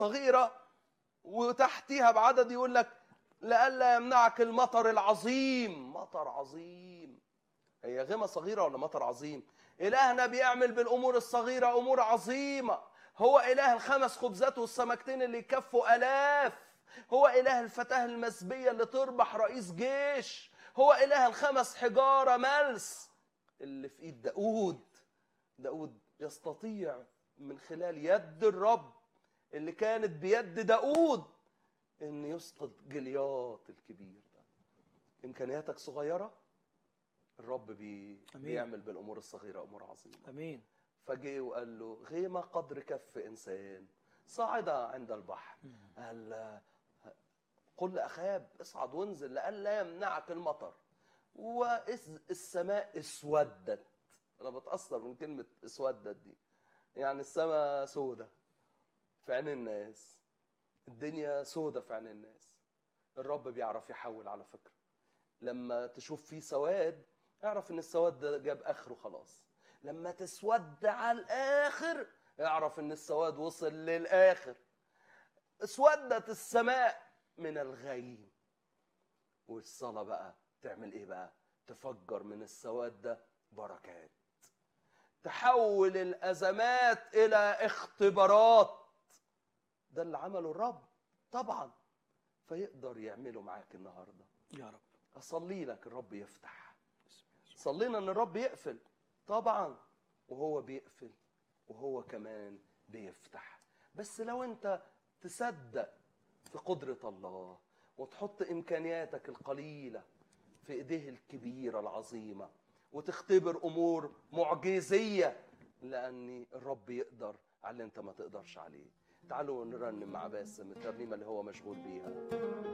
صغيرة وتحتيها بعدد يقول لك لئلا يمنعك المطر العظيم مطر عظيم هي غمة صغيرة ولا مطر عظيم إلهنا بيعمل بالأمور الصغيرة أمور عظيمة هو إله الخمس خبزات والسمكتين اللي يكفوا آلاف هو إله الفتاة المسبية اللي تربح رئيس جيش هو إله الخمس حجارة ملس اللي في إيد داود داود يستطيع من خلال يد الرب اللي كانت بيد داود ان يسقط جليات الكبير ده امكانياتك صغيره الرب بي أمين. بيعمل بالامور الصغيره امور عظيمه امين فجه وقال له غيمه قدر كف انسان صاعدة عند البحر قال قل لاخاب اصعد وانزل لئلا يمنعك المطر والسماء اسودت انا بتاثر من كلمه اسودت دي يعني السماء سودة في عين الناس الدنيا سودة في عين الناس الرب بيعرف يحول على فكرة لما تشوف فيه سواد اعرف ان السواد ده جاب اخره خلاص لما تسود على الاخر اعرف ان السواد وصل للاخر اسودت السماء من الغيم والصلاة بقى تعمل ايه بقى تفجر من السواد ده بركات تحول الازمات الى اختبارات ده اللي عمله الرب طبعا فيقدر يعمله معاك النهارده يا رب اصلي لك الرب يفتح صلينا ان الرب يقفل طبعا وهو بيقفل وهو كمان بيفتح بس لو انت تصدق في قدرة الله وتحط امكانياتك القليلة في ايديه الكبيرة العظيمة وتختبر امور معجزية لان الرب يقدر على اللي انت ما تقدرش عليه تعالوا نرنم مع باسم الترنيمة اللي هو مشغول بيها